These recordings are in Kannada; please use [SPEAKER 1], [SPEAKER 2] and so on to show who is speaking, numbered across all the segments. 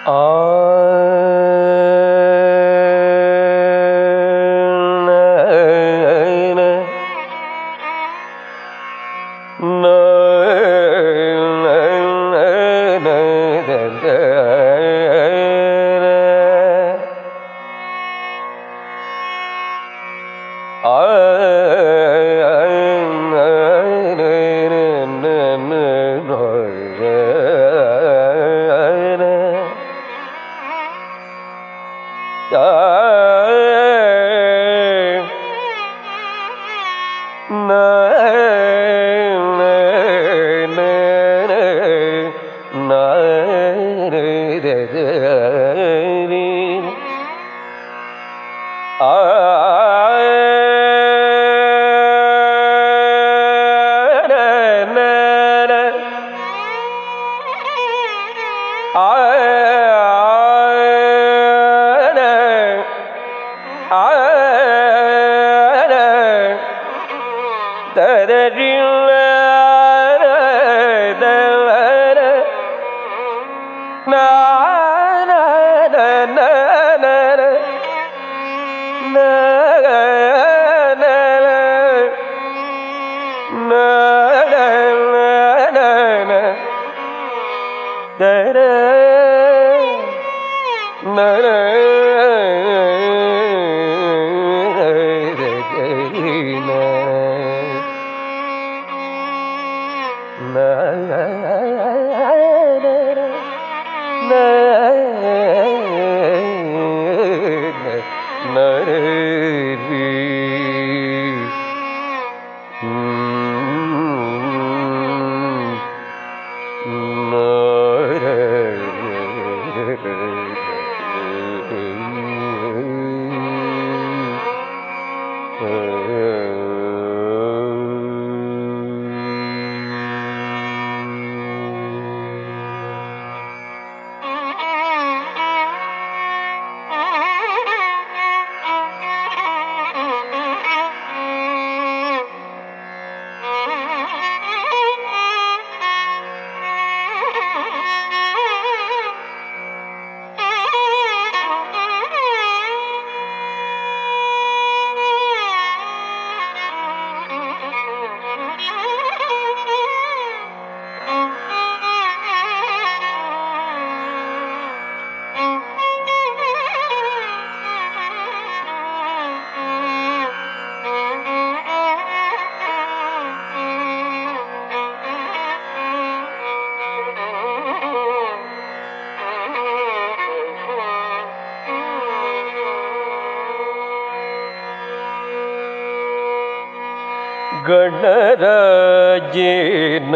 [SPEAKER 1] गणराज्येन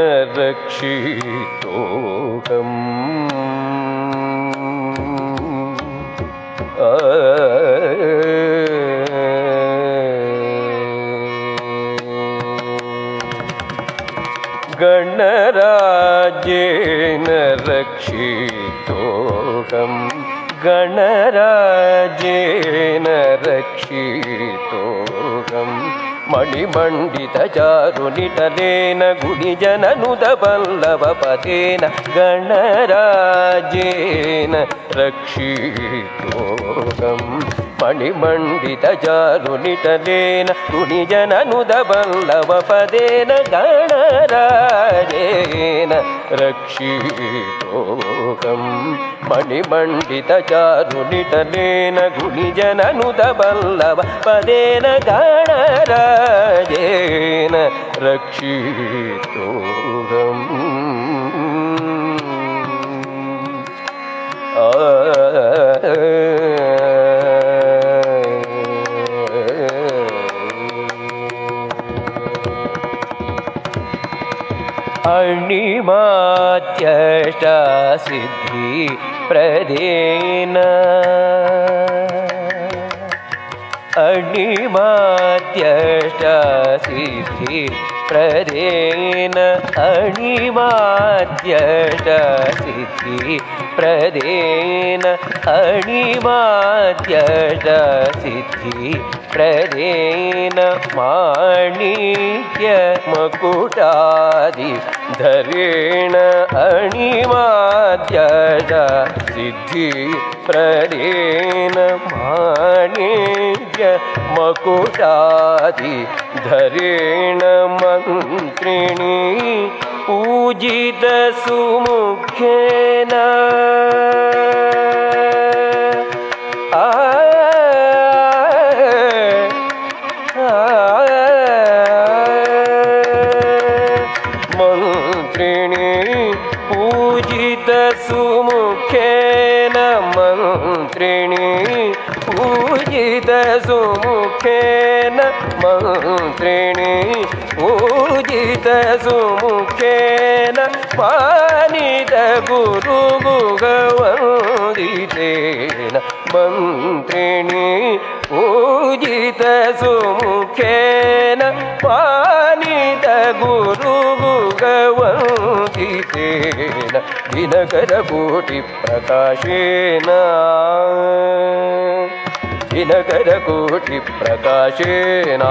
[SPEAKER 1] रक्षितोऽहम् गणराज्येन रक्षितोऽहम् गणराज्येन रक्षितोऽहम् मणिमण्डितचारुनिटलेन गुणिजननुदपल्लवपतेन गणराज्येन रक्षितोऽहम् मणिमण्डितचारुनिटलेन गुणिजननुदपल्लवपदेन गणराजेन रक्षितोऽहम् मणिमण्डितचारुनिटलेन गुणिजननुदपल्लवपदेन गणराजेन रक्षितोऽहम् अणिमात्यष्टा सिद्धि प्रदेन अणिमात्यष्टा सिद्धि प्रदेन अणिमात्यष्टा सिद्धि प्रदेन अणिमात्यष्टा सिद्धि प्रदेन माणिक्य मकुटादि धरेण अणिमाद्यज सिद्धि प्रदेन माणिज्य मकुटादि धरेण मन्त्रिणी पूजित सुमुखेन आ मन्त्रिणी पूजित सुमुखेन मन्त्रिणी पूजित सुमुखेन मन्त्रिणी पूजित सुमुखेन पानित गुरुगुगवन्दितेन मन्त्रिणी पूजित सुमुखेन पानित गुरुगुगवन्दितेन दिनकरकोटिप्रकाशेन दिनकरकोटिप्रकाशेन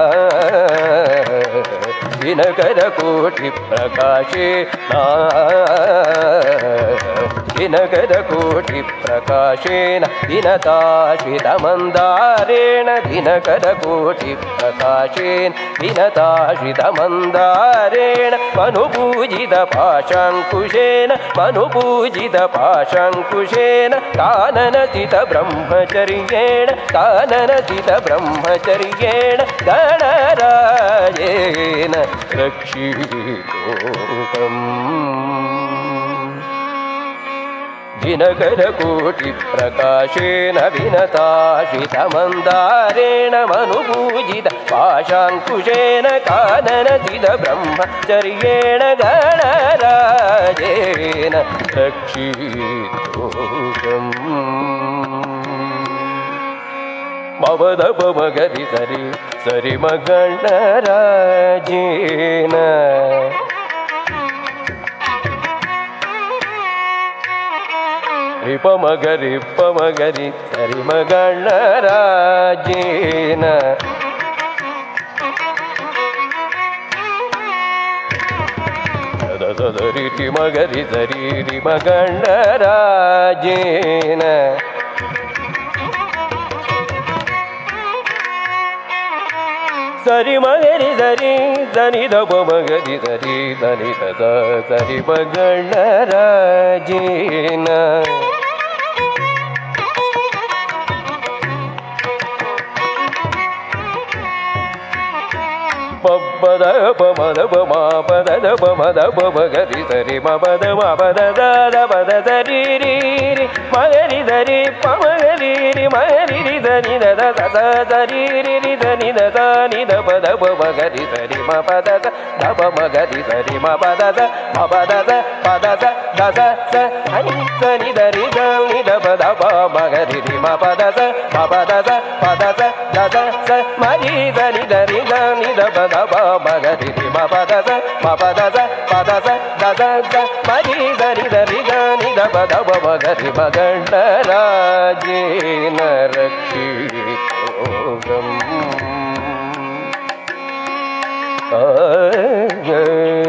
[SPEAKER 1] दिनकरकोटिप्रकाशेन दिनकरकोटिप्रकाशेन दिनताशितमन्दारेण दिनकरकोटिप्रकाशेन दिनताशितमन्दारेण मनुपूजितपाशाङ्कुशेन मनुपूजितपाशाङ्कुशेन काननसितब्रह्मचर्येण काननसितब्रह्मचर्येण गणराजेन रक्षितोकम् दिनकरकोटिप्रकाशेन विनताशितमन्दारेण मनुपूजित पाशाङ्कुशेन काननसित ब्रह्मचर्येण गणराजेन रक्षितोकम् मवदपमगरि सरि सरि मगणराजेन ರಿಪಮಗರಿ ಪಮಗರಿ ಸರಿ ಮಗಣರಾಜೇನ ಸದರಿ ಟಿ ಮಗರಿ ಸರಿ ರಿ ಮಗಣರಾಜೇನ ಸರಿ ಮಗರಿ ಸರಿ ದನಿ ದಪ ಮಗರಿ ಸರಿ ದನಿ ದ ಸರಿ ಮಗಣರಾಜೇನ ಪದ ಪಮದ ಪಮ ಪದ ದ ಪಮದ ಪಮಗರಿ ಸರಿ ಮಪದ ಮಪದ ದ ಪದ ಸರಿ ರಿ ರಿ ಮಗರಿ ಸರಿ ಪಮಗರಿ ರಿ ಮಗರಿ ರಿ ಧನಿ ದ ದ ದ ಸರಿ ರಿ ರಿ ಧನಿ ದ ದ ನಿ ದ ಪದ ಪಮಗರಿ ಸರಿ ಮಪದ ದ ದ ಪಮಗರಿ ಸರಿ ಮಪದ ದ ಮಪದ ದ ಪದ ದ ದ ಸ ಸ ಹನಿ ಸ ನಿ ದ ರಿ ದ ನಿ ದ ಪದ ಪಮಗರಿ ರಿ ಮಪದ ಸ ಮಪದ ಸ ಪದ ಸ ದ ಸ ಸ ಮರಿ ದ ನಿ ದ ರಿ ದ ನಿ ದ ಪದ ಪಮಗರಿ ರಿ ಮಪದ ಸ ಮಪದ ಸ ಪದ ಸ ದ ಸ ಸ ಮರಿ ದ ರಿ ದ ರಿ ದ ನಿ ದ ಪದ ಪಮಗರಿ ಮಗಂಡರಾಜೇನ ರಕ್ಷಿತೋಗಂ ಆ